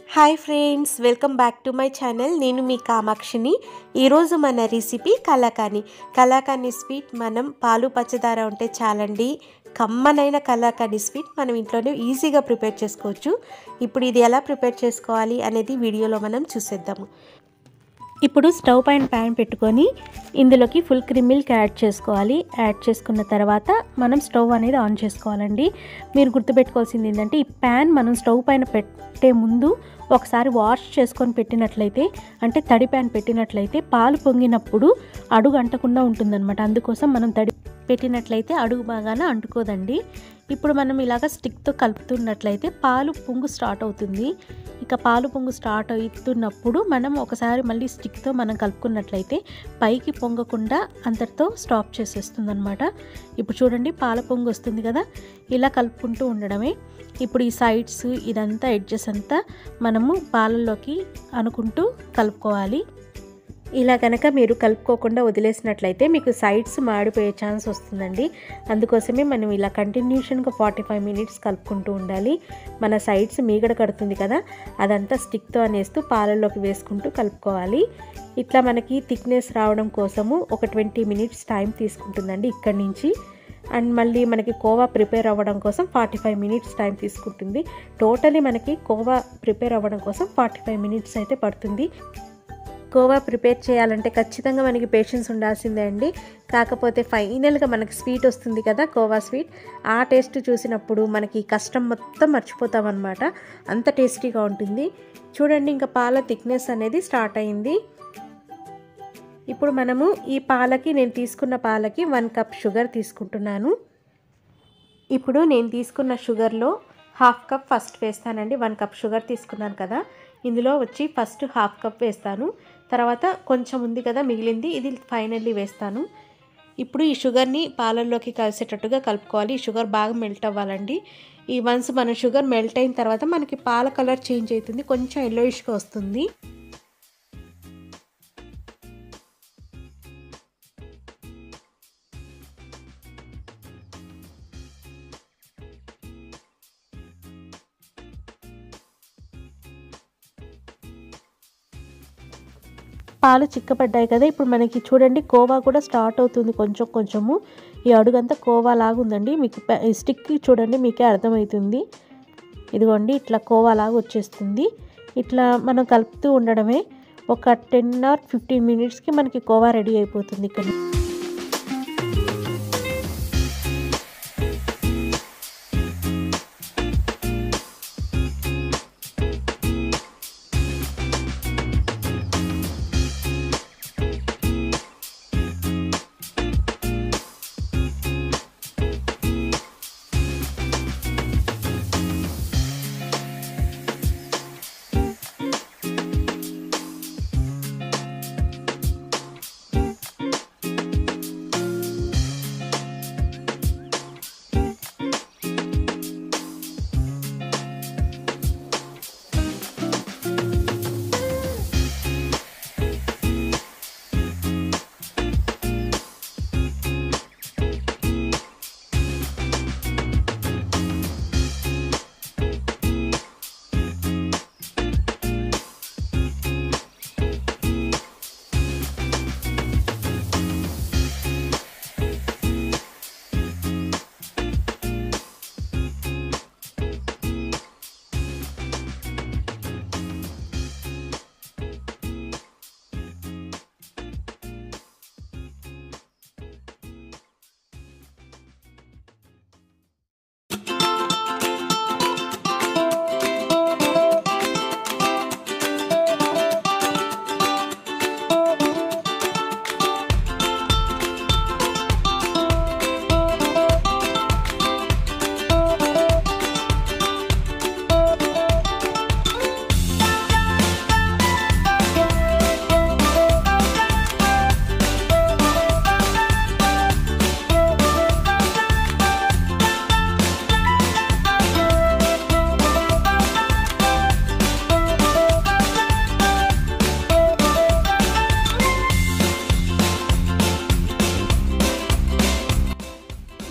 hi friends welcome back to my channel నేను మీ కామాక్షిని ఈరోజు మన రెసిపీ కలాకాని కలాకాని స్వీట్ మనం పాలు పచ్చదార ఉంటే చాలండి కమ్మనైన కలాకాని స్వీట్ మనం ఇంట్లోనే ఈజీగా ప్రిపేర్ చేసుకోవచ్చు ఇప్పుడు ఇది ఎలా ప్రిపేర్ చేసుకోవాలి అనేది వీడియోలో మనం చూసేద్దాము ఇప్పుడు స్టవ్ పైన ప్యాన్ పెట్టుకొని ఇందులోకి ఫుల్ క్రీమ్ మిల్క్ యాడ్ చేసుకోవాలి యాడ్ చేసుకున్న తర్వాత మనం స్టవ్ అనేది ఆన్ చేసుకోవాలండి మీరు గుర్తుపెట్టుకోవాల్సింది ఏంటంటే ఈ ప్యాన్ మనం స్టవ్ పైన పెట్టే ముందు ఒకసారి వాష్ చేసుకొని పెట్టినట్లయితే అంటే తడి ప్యాన్ పెట్టినట్లయితే పాలు పొంగినప్పుడు అడుగు అంటకుండా ఉంటుందన్నమాట అందుకోసం మనం తడి పెట్టినట్లయితే అడుగు బాగానే అంటుకోదండి ఇప్పుడు మనం ఇలాగ స్టిక్తో కలుపుతున్నట్లయితే పాలు పొంగు స్టార్ట్ అవుతుంది ఇక పాలు పొంగు స్టార్ట్ అవుతున్నప్పుడు మనం ఒకసారి మళ్ళీ స్టిక్తో మనం కలుపుకున్నట్లయితే పైకి పొంగకుండా అంతటితో స్టాప్ చేసేస్తుంది అనమాట ఇప్పుడు చూడండి పాల పొంగు వస్తుంది కదా ఇలా కలుపుకుంటూ ఉండడమే ఇప్పుడు ఈ సైడ్స్ ఇదంతా ఎడ్జెస్ అంతా మనము పాలల్లోకి అనుకుంటూ కలుపుకోవాలి ఇలా కనుక మీరు కలుపుకోకుండా వదిలేసినట్లయితే మీకు సైడ్స్ మాడిపోయే ఛాన్స్ వస్తుందండి అందుకోసమే మనం ఇలా కంటిన్యూషన్గా ఫార్టీ ఫైవ్ మినిట్స్ కలుపుకుంటూ ఉండాలి మన సైడ్స్ మీగడ కడుతుంది కదా అదంతా స్టిక్తో అనేస్తూ పాలల్లోకి వేసుకుంటూ కలుపుకోవాలి ఇట్లా మనకి థిక్నెస్ రావడం కోసము ఒక ట్వంటీ మినిట్స్ టైం తీసుకుంటుందండి ఇక్కడి నుంచి అండ్ మళ్ళీ మనకి కోవా ప్రిపేర్ అవ్వడం కోసం ఫార్టీ ఫైవ్ మినిట్స్ టైం తీసుకుంటుంది టోటలీ మనకి కోవా ప్రిపేర్ అవ్వడం కోసం ఫార్టీ ఫైవ్ మినిట్స్ అయితే పడుతుంది కోవా ప్రిపేర్ చేయాలంటే ఖచ్చితంగా మనకి పేషెన్స్ ఉండాల్సిందే అండి కాకపోతే ఫైనల్గా మనకి స్వీట్ వస్తుంది కదా కోవా స్వీట్ ఆ టేస్ట్ చూసినప్పుడు మనకి కష్టం మొత్తం మర్చిపోతాం అనమాట అంత టేస్టీగా ఉంటుంది చూడండి ఇంకా పాల థిక్నెస్ అనేది స్టార్ట్ అయింది ఇప్పుడు మనము ఈ పాలకి నేను తీసుకున్న పాలకి వన్ కప్ షుగర్ తీసుకుంటున్నాను ఇప్పుడు నేను తీసుకున్న షుగర్లో హాఫ్ కప్ ఫస్ట్ వేస్తానండి వన్ కప్ షుగర్ తీసుకున్నాను కదా ఇందులో వచ్చి ఫస్ట్ హాఫ్ కప్ వేస్తాను తర్వాత కొంచెం ఉంది కదా మిగిలింది ఇది ఫైనల్లీ వేస్తాను ఇప్పుడు ఈ షుగర్ని పాలల్లోకి కలిసేటట్టుగా కలుపుకోవాలి ఈ షుగర్ బాగా మెల్ట్ అవ్వాలండి ఈ వన్స్ మన షుగర్ మెల్ట్ అయిన తర్వాత మనకి పాల కలర్ చేంజ్ అవుతుంది కొంచెం ఎల్లోయిష్గా వస్తుంది పాలు చిక్కపడ్డాయి కదా ఇప్పుడు మనకి చూడండి కోవా కూడా స్టార్ట్ అవుతుంది కొంచెం కొంచెము ఈ అడుగంతా కోవా లాగా ఉందండి మీకు స్టిక్ చూడండి మీకే అర్థమవుతుంది ఇదిగోండి ఇట్లా కోవా లాగా వచ్చేస్తుంది ఇట్లా మనం కలుపుతూ ఉండడమే ఒక టెన్ ఆర్ ఫిఫ్టీన్ మినిట్స్కి మనకి కోవా రెడీ అయిపోతుంది ఇక్కడ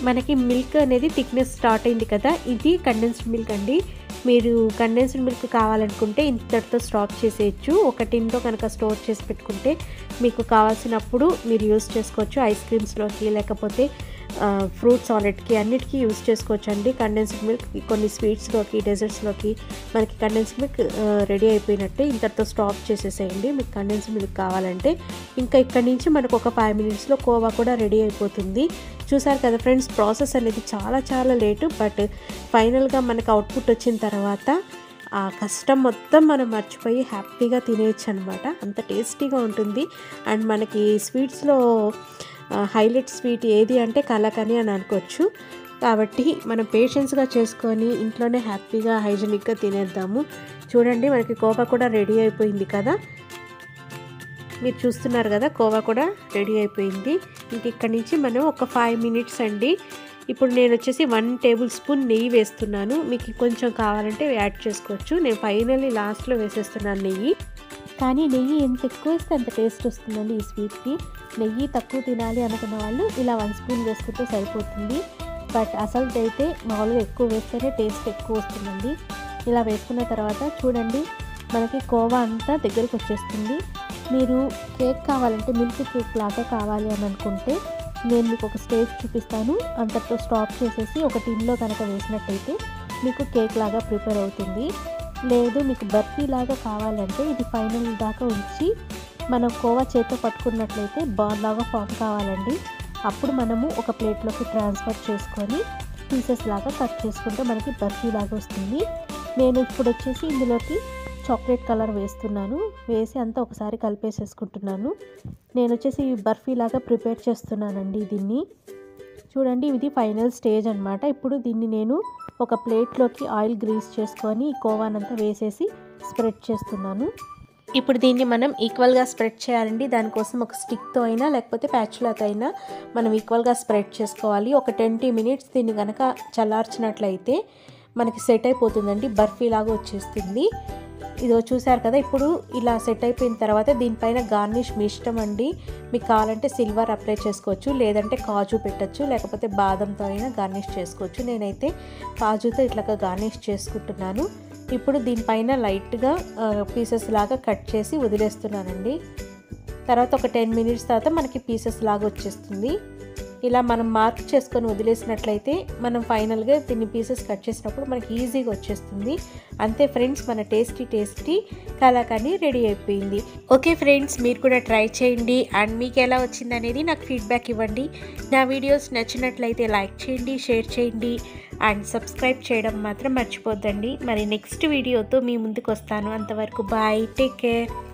మనకి మిల్క్ అనేది థిక్నెస్ స్టార్ట్ అయింది కదా ఇది కండెన్స్డ్ మిల్క్ అండి మీరు కండెన్స్డ్ మిల్క్ కావాలనుకుంటే ఇంతటితో స్టాప్ చేసేయచ్చు ఒక టిన్లో కనుక స్టోర్ చేసి పెట్టుకుంటే మీకు కావాల్సినప్పుడు మీరు యూస్ చేసుకోవచ్చు ఐస్ క్రీమ్స్లోకి లేకపోతే ఫ్రూట్ సాలెడ్కి అన్నిటికీ యూస్ చేసుకోవచ్చు అండి కండెన్స్డ్ మిల్క్ కొన్ని స్వీట్స్లోకి డెజర్ట్స్లోకి మనకి కండెన్స్డ్ మిల్క్ రెడీ అయిపోయినట్టే ఇంతటితో స్టాప్ చేసేసేయండి మీకు కండెన్స్డ్ మిల్క్ కావాలంటే ఇంకా ఇక్కడ నుంచి మనకు ఒక ఫైవ్ మినిట్స్లో కోవా కూడా రెడీ అయిపోతుంది చూసారు కదా ఫ్రెండ్స్ ప్రాసెస్ అనేది చాలా చాలా లేటు బట్ ఫైనల్గా మనకు అవుట్పుట్ వచ్చిన తర్వాత ఆ కష్టం మొత్తం మనం మర్చిపోయి హ్యాపీగా తినేయచ్చు అనమాట అంత టేస్టీగా ఉంటుంది అండ్ మనకి స్వీట్స్లో హైలైట్ స్వీట్ ఏది అంటే కలకని అని అనుకోవచ్చు కాబట్టి మనం పేషెన్స్గా చేసుకొని ఇంట్లోనే హ్యాపీగా హైజెనిక్గా తినేద్దాము చూడండి మనకి కోవా కూడా రెడీ అయిపోయింది కదా మీరు చూస్తున్నారు కదా కోవా కూడా రెడీ అయిపోయింది ఇంక ఇక్కడ నుంచి మనం ఒక ఫైవ్ మినిట్స్ అండి ఇప్పుడు నేను వచ్చేసి వన్ టేబుల్ స్పూన్ నెయ్యి వేస్తున్నాను మీకు కొంచెం కావాలంటే యాడ్ చేసుకోవచ్చు నేను ఫైనల్లీ లాస్ట్లో వేసేస్తున్నాను నెయ్యి కానీ నెయ్యి ఎంత ఎక్కువ వేస్తే అంత టేస్ట్ వస్తుందండి ఈ స్వీట్కి నెయ్యి తక్కువ తినాలి అనుకున్న వాళ్ళు ఇలా వన్ స్పూన్ వేసుకుంటే సరిపోతుంది బట్ అసలు అయితే మామూలుగా ఎక్కువ వేస్తేనే టేస్ట్ ఎక్కువ వస్తుందండి ఇలా వేసుకున్న తర్వాత చూడండి మనకి కోవా అంతా దగ్గరకు వచ్చేస్తుంది మీరు కేక్ కావాలంటే మిల్క్ కేక్ లాగా కావాలి అని అనుకుంటే నేను మీకు ఒక స్టేజ్ చూపిస్తాను అంతటితో స్టాప్ చేసేసి ఒక టిన్లో కనుక వేసినట్టయితే మీకు కేక్ లాగా ప్రిపేర్ అవుతుంది లేదు మీకు బర్ఫీ లాగా కావాలంటే ఇది ఫైనల్ దాకా ఉంచి మనం కోవా చేతితో పట్టుకున్నట్లయితే బాల్ లాగా ఫామ్ కావాలండి అప్పుడు మనము ఒక ప్లేట్లోకి ట్రాన్స్ఫర్ చేసుకొని పీసెస్ లాగా కట్ చేసుకుంటే మనకి బర్ఫీ లాగా వస్తుంది నేను ఇప్పుడు వచ్చేసి ఇందులోకి చాక్లెట్ కలర్ వేస్తున్నాను వేసి అంతా ఒకసారి కలిపేసేసుకుంటున్నాను నేను వచ్చేసి బర్ఫీ లాగా ప్రిపేర్ చేస్తున్నానండి దీన్ని చూడండి ఇది ఫైనల్ స్టేజ్ అనమాట ఇప్పుడు దీన్ని నేను ఒక ప్లేట్లోకి ఆయిల్ గ్రీస్ చేసుకొని ఈ కోవానంతా వేసేసి స్ప్రెడ్ చేస్తున్నాను ఇప్పుడు దీన్ని మనం ఈక్వల్గా స్ప్రెడ్ చేయాలండి దానికోసం ఒక స్టిక్తో అయినా లేకపోతే ప్యాచ్లతో అయినా మనం ఈక్వల్గా స్ప్రెడ్ చేసుకోవాలి ఒక ట్వంటీ మినిట్స్ దీన్ని కనుక చల్లార్చినట్లయితే మనకి సెట్ అయిపోతుందండి బర్ఫీ లాగా వచ్చేస్తుంది ఇదో చూసారు కదా ఇప్పుడు ఇలా సెట్ అయిపోయిన తర్వాత దీనిపైన గార్నిష్ మీ ఇష్టం అండి మీకు కావాలంటే సిల్వర్ అప్లై చేసుకోవచ్చు లేదంటే కాజు పెట్టచ్చు లేకపోతే బాదంతో అయినా గార్నిష్ చేసుకోవచ్చు నేనైతే కాజుతో ఇట్లాగా గార్నిష్ చేసుకుంటున్నాను ఇప్పుడు దీనిపైన లైట్గా పీసెస్ లాగా కట్ చేసి వదిలేస్తున్నానండి తర్వాత ఒక టెన్ మినిట్స్ తర్వాత మనకి పీసెస్ లాగా వచ్చేస్తుంది ఇలా మనం మార్క్ చేసుకొని వదిలేసినట్లయితే మనం ఫైనల్గా దీన్ని పీసెస్ కట్ చేసినప్పుడు మనకి ఈజీగా వచ్చేస్తుంది అంతే ఫ్రెండ్స్ మన టేస్టీ టేస్టీ కలాకాని రెడీ అయిపోయింది ఓకే ఫ్రెండ్స్ మీరు కూడా ట్రై చేయండి అండ్ మీకు ఎలా వచ్చింది అనేది నాకు ఫీడ్బ్యాక్ ఇవ్వండి నా వీడియోస్ నచ్చినట్లయితే లైక్ చేయండి షేర్ చేయండి అండ్ సబ్స్క్రైబ్ చేయడం మాత్రం మర్చిపోద్దండి మరి నెక్స్ట్ వీడియోతో మీ ముందుకు వస్తాను అంతవరకు బాయ్ టేక్ కేర్